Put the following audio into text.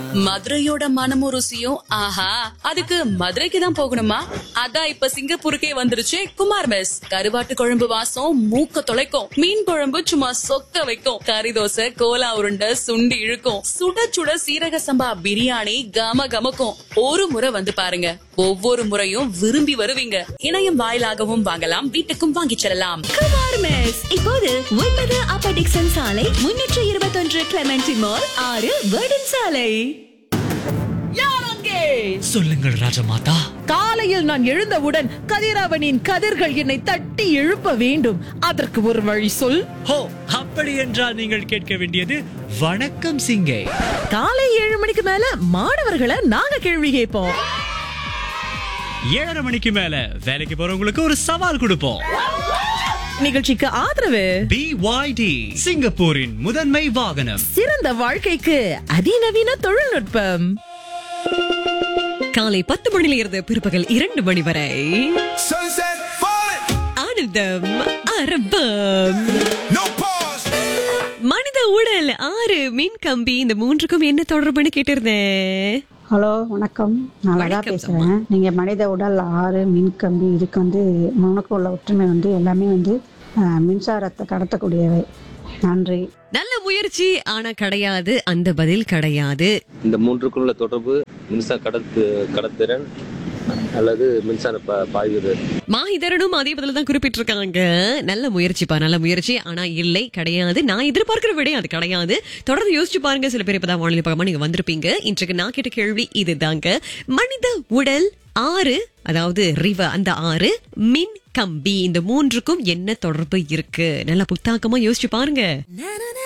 மதுரையோட மனமும் ருசியும் ஆஹா அதுக்கு மதுரைக்கு தான் போகணுமா அதான் இப்ப சிங்கப்பூருக்கே வந்துருச்சு குமார் மெஸ் கருவாட்டு குழம்பு வாசம் மூக்க தொலைக்கும் மீன் குழம்பு சும்மா சொக்க வைக்கும் கறி தோசை கோலா உருண்டை சுண்டி இழுக்கும் சுட சுட சீரக சம்பா பிரியாணி கம கமக்கும் ஒரு முறை வந்து பாருங்க ஒவ்வொரு முறையும் விரும்பி வருவீங்க இணையம் வாயிலாகவும் வாங்கலாம் வீட்டுக்கும் வாங்கிச் செல்லலாம் குமார் மெஸ் இப்போது ஒன்பது அப்ப டிக்சன் சாலை முன்னூற்று இருபத்தொன்று கிளமெண்டி மால் ஆறு வேர்டன் சாலை சொல்லுங்கள் ராஜமாதா காலையில் நான் எழுந்தவுடன் கதிரவனின் கதிர்கள் என்னை தட்டி எழுப்ப வேண்டும் அதற்கு ஒரு வழி சொல் ஹோ அப்படி என்றால் நீங்கள் கேட்க வேண்டியது வணக்கம் சிங்கை காலை ஏழு மணிக்கு மேல மாணவர்களை நாங்க கேள்வி கேட்போம் ஏழரை மணிக்கு மேல வேலைக்கு போறவங்களுக்கு ஒரு சவால் கொடுப்போம் நிகழ்ச்சிக்கு ஆதரவு பிஒய்டி சிங்கப்பூரின் முதன்மை வாகனம் சிறந்த வாழ்க்கைக்கு அதிநவீன தொழில்நுட்பம் காலை பத்து மணியில இருந்து பிற்பகல் இரண்டு மணி வரை Sunset falling, ஆனந்தம் அரபம் no pause. மனித உடல் ஆறு மின் கம்பி இந்த மூன்றுக்கும் என்ன தொடர்புன்னு கேட்டிருந்தேன் ஹலோ வணக்கம் நான் லதா வணக்கம் பேசுறேன் நீங்க மனித உடல் ஆறு மின்கம்பி இதுக்கு வந்து முன்னுக்கு உள்ள ஒற்றுமை வந்து எல்லாமே வந்து அஹ், மின்சாரத்தை கடத்தக்கூடியவை நன்றி நல்ல முயற்சி ஆனா கிடையாது அந்த பதில் கிடையாது இந்த மூன்றுக்குள்ள தொடர்பு மின்சார கடத்து கடத்திறன் அல்லது மின்சார பா- பாய்வது மாஹிதரனும் அதே பதில தான் குறிப்பிட்டிருக்காங்க நல்ல முயற்சிப்பா நல்ல முயற்சி ஆனா இல்லை கிடையாது நான் எதிர்பார்க்கிற விட அது கிடையாது தொடர்ந்து யோசிச்சு பாருங்க சில பேர் இப்பதான் வானொலி பக்கமா நீங்க வந்திருப்பீங்க இன்றைக்கு நான் கேட்ட கேள்வி இதுதாங்க மனித உடல் ஆறு அதாவது ரிவ அந்த ஆறு மின் கம்பி இந்த மூன்றுக்கும் என்ன தொடர்பு இருக்கு நல்லா புத்தாக்கமா யோசிச்சு பாருங்க